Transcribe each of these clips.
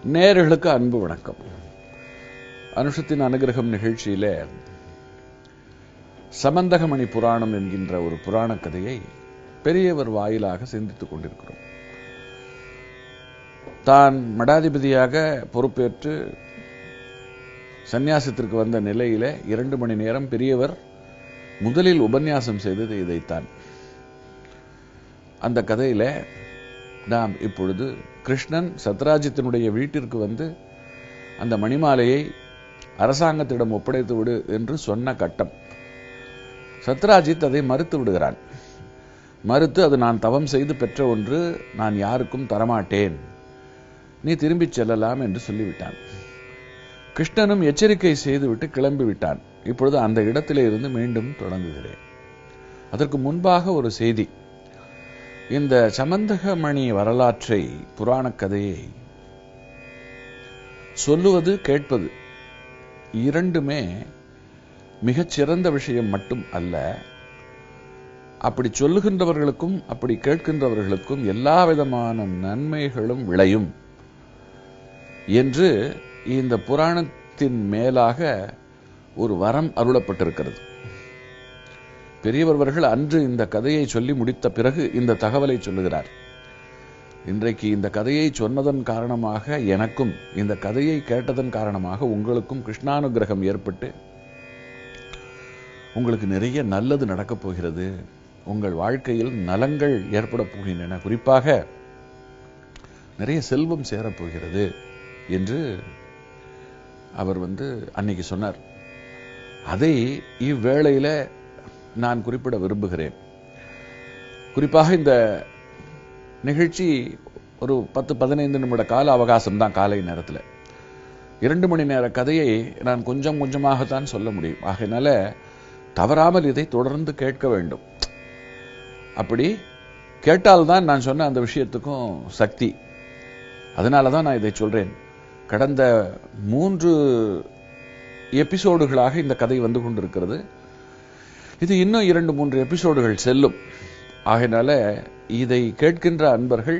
நேயர்களுக்கு அன்பு வணக்கம் அனுஷத்தின் அனுகிரகம் நிகழ்ச்சியிலே சமந்தகமணி புராணம் என்கின்ற ஒரு புராண கதையை பெரியவர் வாயிலாக சிந்தித்துக் கொண்டிருக்கிறோம் தான் மடாதிபதியாக பொறுப்பேற்று சந்நியாசத்திற்கு வந்த நிலையில இரண்டு மணி நேரம் பெரியவர் முதலில் உபன்யாசம் செய்தது இதைத்தான் அந்த கதையில நாம் இப்பொழுது கிருஷ்ணன் சத்ராஜித்தினுடைய வீட்டிற்கு வந்து அந்த மணிமாலையை அரசாங்கத்திடம் ஒப்படைத்து விடு என்று சொன்ன கட்டம் சத்ராஜித் அதை மறுத்து விடுகிறான் மறுத்து அது நான் தவம் செய்து பெற்ற ஒன்று நான் யாருக்கும் தரமாட்டேன் நீ திரும்பிச் செல்லலாம் என்று சொல்லிவிட்டான் கிருஷ்ணனும் எச்சரிக்கை செய்துவிட்டு கிளம்பி விட்டான் இப்பொழுது அந்த இடத்திலே இருந்து மீண்டும் தொடங்குகிறேன் அதற்கு முன்பாக ஒரு செய்தி இந்த சமந்தகமணி வரலாற்றை புராணக் கதையை சொல்லுவது கேட்பது இரண்டுமே மிகச் சிறந்த விஷயம் மட்டும் அல்ல அப்படி சொல்லுகின்றவர்களுக்கும் அப்படி கேட்கின்றவர்களுக்கும் எல்லா விதமான நன்மைகளும் விளையும் என்று இந்த புராணத்தின் மேலாக ஒரு வரம் அருளப்பட்டிருக்கிறது பெரியவர்கள் அன்று இந்த கதையை சொல்லி முடித்த பிறகு இந்த தகவலை சொல்லுகிறார் இன்றைக்கு இந்த கதையை சொன்னதன் காரணமாக எனக்கும் இந்த கதையை கேட்டதன் காரணமாக உங்களுக்கும் கிருஷ்ணானுகிரகம் ஏற்பட்டு உங்களுக்கு நிறைய நல்லது நடக்கப் போகிறது உங்கள் வாழ்க்கையில் நலங்கள் ஏற்பட போகின்றன குறிப்பாக நிறைய செல்வம் சேரப்போகிறது என்று அவர் வந்து அன்னைக்கு சொன்னார் அதை இவ்வேளையில நான் குறிப்பிட விரும்புகிறேன் குறிப்பாக இந்த நிகழ்ச்சி ஒரு பத்து பதினைந்து நிமிட கால அவகாசம் தான் காலை நேரத்தில் இரண்டு மணி நேர கதையை நான் கொஞ்சம் கொஞ்சமாகத்தான் சொல்ல முடியும் ஆகையினால தவறாமல் இதை தொடர்ந்து கேட்க வேண்டும் அப்படி கேட்டால்தான் நான் சொன்ன அந்த விஷயத்துக்கும் சக்தி அதனால தான் நான் இதை சொல்றேன் கடந்த மூன்று எபிசோடுகளாக இந்த கதை வந்து கொண்டிருக்கிறது இது இன்னும் இரண்டு மூன்று எபிசோடுகள் செல்லும் ஆகையினால இதை கேட்கின்ற அன்பர்கள்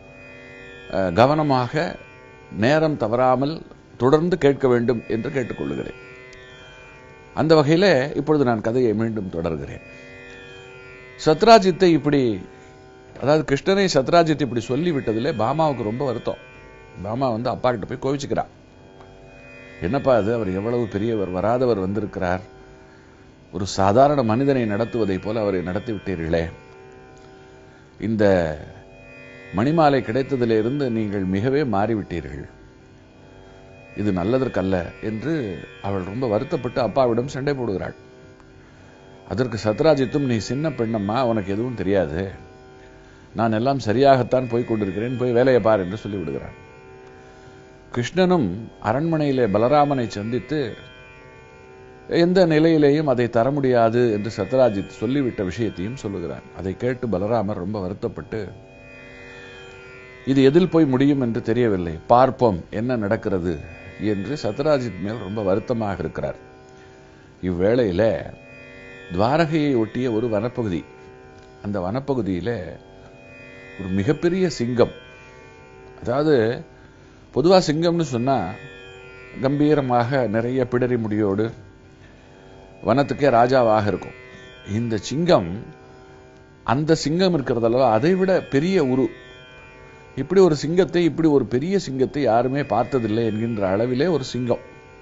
கவனமாக நேரம் தவறாமல் தொடர்ந்து கேட்க வேண்டும் என்று கேட்டுக்கொள்கிறேன் அந்த வகையில் இப்பொழுது நான் கதையை மீண்டும் தொடர்கிறேன் சத்ராஜித்தை இப்படி அதாவது கிருஷ்ணனை சத்ராஜித் இப்படி சொல்லி விட்டதிலே பாமாவுக்கு ரொம்ப வருத்தம் பாமா வந்து அப்பா கிட்ட போய் கோவிச்சுக்கிறான் என்னப்பா அது அவர் எவ்வளவு பெரியவர் வராதவர் வந்திருக்கிறார் ஒரு சாதாரண மனிதனை நடத்துவதைப் போல அவரை நடத்தி விட்டீர்களே இந்த மணிமாலை கிடைத்ததிலிருந்து நீங்கள் மிகவே மாறிவிட்டீர்கள் இது நல்லதற்கல்ல என்று அவள் ரொம்ப வருத்தப்பட்டு அப்பாவிடம் சண்டை போடுகிறாள் அதற்கு சத்ராஜித்தும் நீ சின்ன பெண்ணம்மா உனக்கு எதுவும் தெரியாது நான் எல்லாம் சரியாகத்தான் போய் கொண்டிருக்கிறேன் போய் வேலையை பார் என்று சொல்லிவிடுகிறான் கிருஷ்ணனும் அரண்மனையிலே பலராமனை சந்தித்து எந்த நிலையிலேயும் அதை தர முடியாது என்று சத்ராஜித் சொல்லிவிட்ட விஷயத்தையும் சொல்லுகிறான் அதை கேட்டு பலராமர் ரொம்ப வருத்தப்பட்டு இது எதில் போய் முடியும் என்று தெரியவில்லை பார்ப்போம் என்ன நடக்கிறது என்று சத்ராஜித் மேல் ரொம்ப வருத்தமாக இருக்கிறார் இவ்வேளையில துவாரகையை ஒட்டிய ஒரு வனப்பகுதி அந்த வனப்பகுதியில ஒரு மிகப்பெரிய சிங்கம் அதாவது பொதுவா சிங்கம்னு சொன்னா கம்பீரமாக நிறைய பிடரி முடியோடு வனத்துக்கே ராஜாவாக இருக்கும் இந்த சிங்கம் அந்த சிங்கம் இருக்கிறதல்லவா அதை விட பெரிய உரு இப்படி ஒரு சிங்கத்தை இப்படி ஒரு பெரிய சிங்கத்தை யாருமே பார்த்ததில்லை என்கின்ற அளவிலே ஒரு சிங்கம்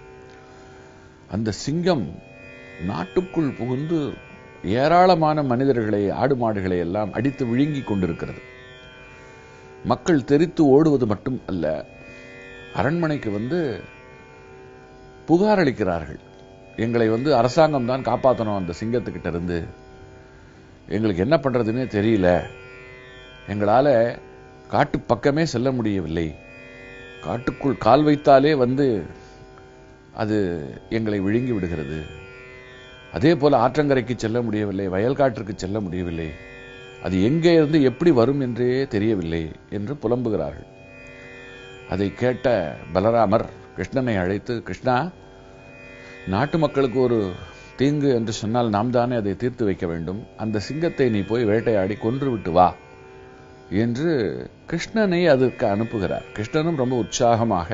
அந்த சிங்கம் நாட்டுக்குள் புகுந்து ஏராளமான மனிதர்களை ஆடு மாடுகளை எல்லாம் அடித்து விழுங்கி கொண்டிருக்கிறது மக்கள் தெரித்து ஓடுவது மட்டும் அல்ல அரண்மனைக்கு வந்து புகார் அளிக்கிறார்கள் எங்களை வந்து அரசாங்கம் தான் காப்பாற்றணும் அந்த சிங்கத்துக்கிட்ட இருந்து எங்களுக்கு என்ன பண்றதுன்னே தெரியல எங்களால காட்டு பக்கமே செல்ல முடியவில்லை காட்டுக்குள் கால் வைத்தாலே வந்து அது எங்களை விழுங்கி விடுகிறது அதே போல ஆற்றங்கரைக்கு செல்ல முடியவில்லை வயல்காட்டிற்கு செல்ல முடியவில்லை அது எங்கே இருந்து எப்படி வரும் என்றே தெரியவில்லை என்று புலம்புகிறார்கள் அதை கேட்ட பலராமர் கிருஷ்ணனை அழைத்து கிருஷ்ணா நாட்டு மக்களுக்கு ஒரு தீங்கு என்று சொன்னால் நாம் தானே அதை தீர்த்து வைக்க வேண்டும் அந்த சிங்கத்தை நீ போய் வேட்டையாடி கொன்று விட்டு வா என்று கிருஷ்ணனை அதற்கு அனுப்புகிறார் கிருஷ்ணனும் ரொம்ப உற்சாகமாக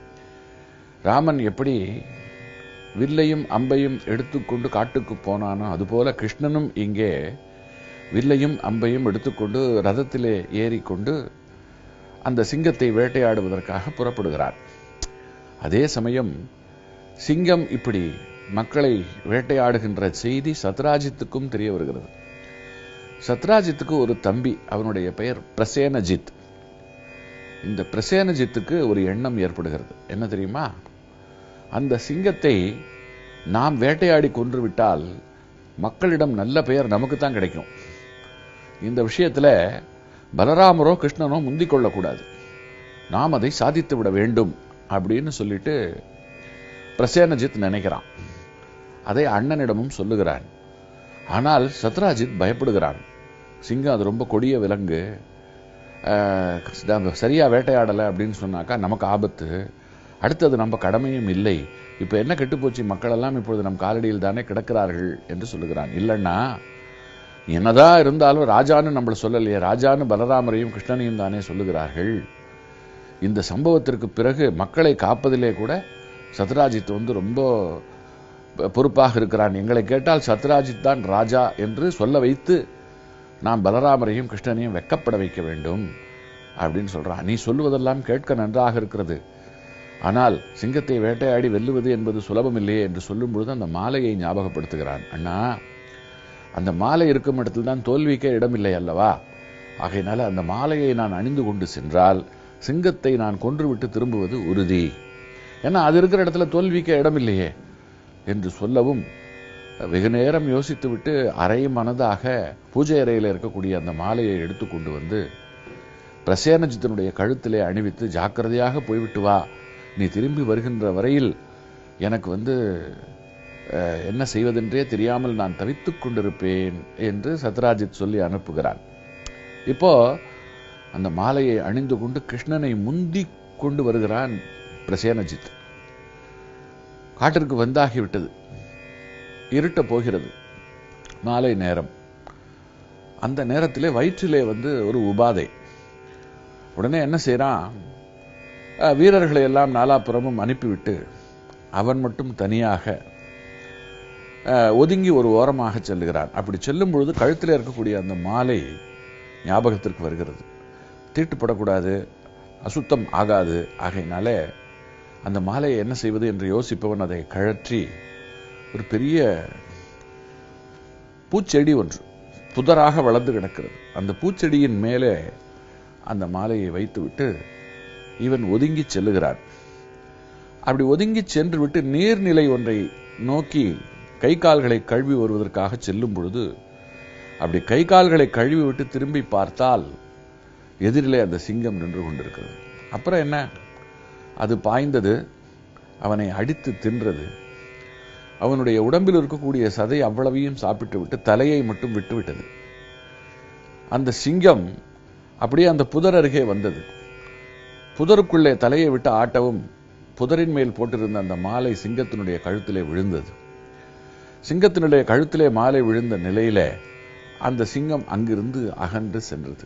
ராமன் எப்படி வில்லையும் அம்பையும் எடுத்துக்கொண்டு காட்டுக்கு போனானோ அதுபோல கிருஷ்ணனும் இங்கே வில்லையும் அம்பையும் எடுத்துக்கொண்டு ரதத்திலே ஏறிக்கொண்டு அந்த சிங்கத்தை வேட்டையாடுவதற்காக புறப்படுகிறார் அதே சமயம் சிங்கம் இப்படி மக்களை வேட்டையாடுகின்ற செய்தி சத்ராஜித்துக்கும் தெரிய வருகிறது சத்ராஜித்துக்கு ஒரு தம்பி அவனுடைய பெயர் பிரசேனஜித் இந்த பிரசேனஜித்துக்கு ஒரு எண்ணம் ஏற்படுகிறது என்ன தெரியுமா அந்த சிங்கத்தை நாம் வேட்டையாடி கொன்று விட்டால் மக்களிடம் நல்ல பெயர் நமக்கு தான் கிடைக்கும் இந்த விஷயத்துல பலராமரோ கிருஷ்ணனோ முந்திக் கொள்ளக்கூடாது நாம் அதை சாதித்து விட வேண்டும் அப்படின்னு சொல்லிட்டு பிரசேனஜித் நினைக்கிறான் அதை அண்ணனிடமும் சொல்லுகிறான் ஆனால் சத்ராஜித் பயப்படுகிறான் சிங்கம் அது ரொம்ப கொடிய விலங்கு அஹ், நம்ம சரியா வேட்டையாடலை அப்படின்னு சொன்னாக்கா நமக்கு ஆபத்து அடுத்தது நம்ம கடமையும் இல்லை இப்ப என்ன கெட்டுப்போச்சு மக்கள் எல்லாம் இப்பொழுது நம் காலடியில் தானே கிடக்கிறார்கள் என்று சொல்லுகிறான் இல்லைன்னா என்னதான் இருந்தாலும் ராஜான்னு நம்மள சொல்லலையே ராஜான்னு பலராமரையும் கிருஷ்ணனையும் தானே சொல்லுகிறார்கள் இந்த சம்பவத்திற்கு பிறகு மக்களை காப்பதிலே கூட சத்ராஜித் வந்து ரொம்ப பொ- பொறுப்பாக இருக்கிறான் எங்களை கேட்டால் சத்ராஜித் தான் ராஜா என்று சொல்ல வைத்து நாம் பலராமரையும் கிருஷ்ணனையும் வெக்கப்பட வைக்க வேண்டும் அப்படின்னு சொல்றான் நீ சொல்லுவதெல்லாம் கேட்க நன்றாக இருக்கிறது ஆனால் சிங்கத்தை வேட்டையாடி வெல்லுவது என்பது சுலபம் இல்லையே என்று சொல்லும் பொழுது அந்த மாலையை ஞாபகப்படுத்துகிறான் அண்ணா அந்த மாலை இருக்கும் இடத்தில் தான் தோல்விக்கே இடமில்லை அல்லவா ஆகையினால அந்த மாலையை நான் அணிந்து கொண்டு சென்றால் சிங்கத்தை நான் கொன்றுவிட்டு திரும்புவது உறுதி ஏன்னா அது இருக்கிற இடத்துல தோல்விக்க இடமில்லையே என்று சொல்லவும் வெகு நேரம் யோசித்துவிட்டு அரை மனதாக பூஜை அறையில் இருக்கக்கூடிய அந்த மாலையை எடுத்துக்கொண்டு வந்து பிரசேனஜித்தனுடைய கழுத்திலே அணிவித்து ஜாக்கிரதையாக போய்விட்டு வா நீ திரும்பி வருகின்ற வரையில் எனக்கு வந்து அஹ், என்ன செய்வதென்றே தெரியாமல் நான் தவித்துக் கொண்டிருப்பேன் என்று சத்ராஜித் சொல்லி அனுப்புகிறான் இப்போ அந்த மாலையை அணிந்து கொண்டு கிருஷ்ணனை முந்திக் கொண்டு வருகிறான் பிரசேனஜித் காட்டிற்கு வந்தாகிவிட்டது இருட்ட போகிறது மாலை நேரம் அந்த நேரத்திலே வயிற்றிலே வந்து ஒரு உபாதை உடனே என்ன செய்றான் அஹ், வீரர்களை எல்லாம் நாலாபுறமும் அனுப்பிவிட்டு அவன் மட்டும் தனியாக அஹ், ஒதுங்கி ஒரு ஓரமாக செல்லுகிறான் அப்படி செல்லும் பொழுது கழுத்தில் இருக்கக்கூடிய அந்த மாலை ஞாபகத்திற்கு வருகிறது தீட்டுப்படக்கூடாது அசுத்தம் ஆகாது ஆகையினாலே அந்த மாலையை என்ன செய்வது என்று யோசிப்பவன் அதை கழற்றி ஒரு பெரிய பூச்செடி ஒன்று புதராக வளர்ந்து கிடக்கிறது அந்த பூச்செடியின் மேலே அந்த மாலையை வைத்துவிட்டு இவன் ஒதுங்கி செல்லுகிறான் அப்படி ஒதுங்கி சென்று விட்டு நீர்நிலை ஒன்றை நோக்கி கை கால்களை கழுவி வருவதற்காக செல்லும் பொழுது அப்படி கை கால்களை கழுவி விட்டு திரும்பி பார்த்தால் எதிரிலே அந்த சிங்கம் நின்று கொண்டிருக்கிறது அப்புறம் என்ன அது பாய்ந்தது அவனை அடித்து தின்றது அவனுடைய உடம்பில் இருக்கக்கூடிய சதை அவ்வளவையும் சாப்பிட்டு விட்டு தலையை மட்டும் விட்டு விட்டது அந்த சிங்கம் அப்படியே அந்த புதர் அருகே வந்தது புதருக்குள்ளே தலையை விட்டு ஆட்டவும் புதரின் மேல் போட்டிருந்த அந்த மாலை சிங்கத்தினுடைய கழுத்திலே விழுந்தது சிங்கத்தினுடைய கழுத்திலே மாலை விழுந்த நிலையில அந்த சிங்கம் அங்கிருந்து அகன்று சென்றது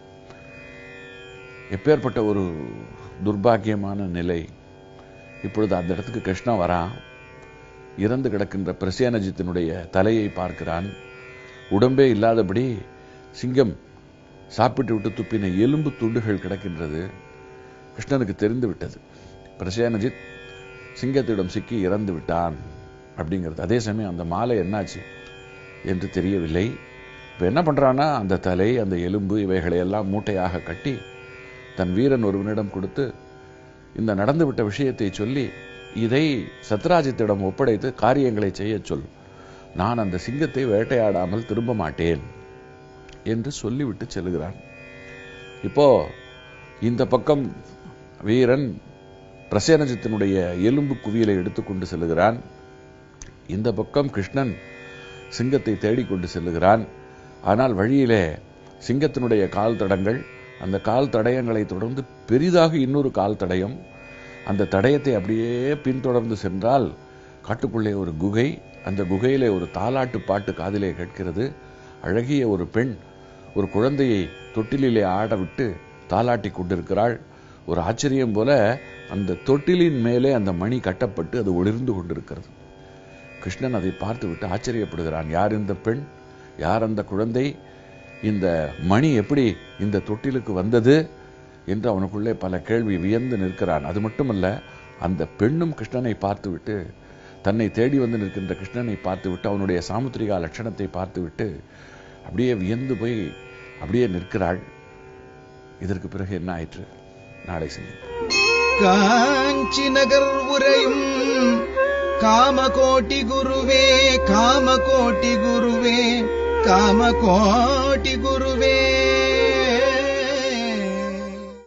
எப்பேற்பட்ட ஒரு துர்பாக்கியமான நிலை இப்பொழுது அந்த இடத்துக்கு கிருஷ்ணா வரான் இறந்து கிடக்கின்ற பிரசேனஜித்தினுடைய தலையை பார்க்கிறான் உடம்பே இல்லாதபடி சிங்கம் சாப்பிட்டு விட்டு துப்பின எலும்பு துண்டுகள் கிடக்கின்றது கிருஷ்ணனுக்கு தெரிந்து விட்டது பிரசேனஜித் சிங்கத்திடம் சிக்கி இறந்து விட்டான் அப்படிங்கிறது அதே சமயம் அந்த மாலை என்னாச்சு என்று தெரியவில்லை இப்ப என்ன பண்றான்னா அந்த தலை அந்த எலும்பு இவைகளை எல்லாம் மூட்டையாக கட்டி தன் வீரன் ஒருவனிடம் கொடுத்து இந்த நடந்துவிட்ட விஷயத்தை சொல்லி இதை சத்ராஜித்திடம் ஒப்படைத்து காரியங்களை செய்யச் சொல் நான் அந்த சிங்கத்தை வேட்டையாடாமல் திரும்ப மாட்டேன் என்று சொல்லிவிட்டு செல்கிறான் இப்போ இந்த பக்கம் வீரன் பிரசேனஜித்தினுடைய எலும்பு குவியலை எடுத்துக்கொண்டு செல்லுகிறான் இந்த பக்கம் கிருஷ்ணன் சிங்கத்தை தேடிக்கொண்டு செல்லுகிறான் ஆனால் வழியிலே சிங்கத்தினுடைய கால் தடங்கள் அந்த கால் தடயங்களை தொடர்ந்து பெரிதாக இன்னொரு கால் தடயம் அந்த தடயத்தை அப்படியே பின்தொடர்ந்து சென்றால் காட்டுக்குள்ளே ஒரு குகை அந்த குகையிலே ஒரு தாலாட்டு பாட்டு காதிலே கேட்கிறது அழகிய ஒரு பெண் ஒரு குழந்தையை தொட்டிலிலே ஆட விட்டு தாலாட்டி கொண்டிருக்கிறாள் ஒரு ஆச்சரியம் போல அந்த தொட்டிலின் மேலே அந்த மணி கட்டப்பட்டு அது ஒளிர்ந்து கொண்டிருக்கிறது கிருஷ்ணன் அதை பார்த்து விட்டு ஆச்சரியப்படுகிறான் யார் இந்த பெண் யார் அந்த குழந்தை இந்த மணி எப்படி இந்த தொட்டிலுக்கு வந்தது என்று அவனுக்குள்ளே பல கேள்வி வியந்து நிற்கிறான் அது மட்டுமல்ல அந்த பெண்ணும் கிருஷ்ணனை பார்த்துவிட்டு தன்னை தேடி வந்து நிற்கின்ற கிருஷ்ணனை பார்த்துவிட்டு அவனுடைய சாமுத்திரிகா லட்சணத்தை பார்த்துவிட்டு அப்படியே வியந்து போய் அப்படியே நிற்கிறாள் இதற்கு பிறகு என்ன ஆயிற்று நாளை சிந்திப்போம் காஞ்சி நகர் உரையும் காமகோட்டி குருவே காமகோட்டி குருவே காமகோட்டி குருவே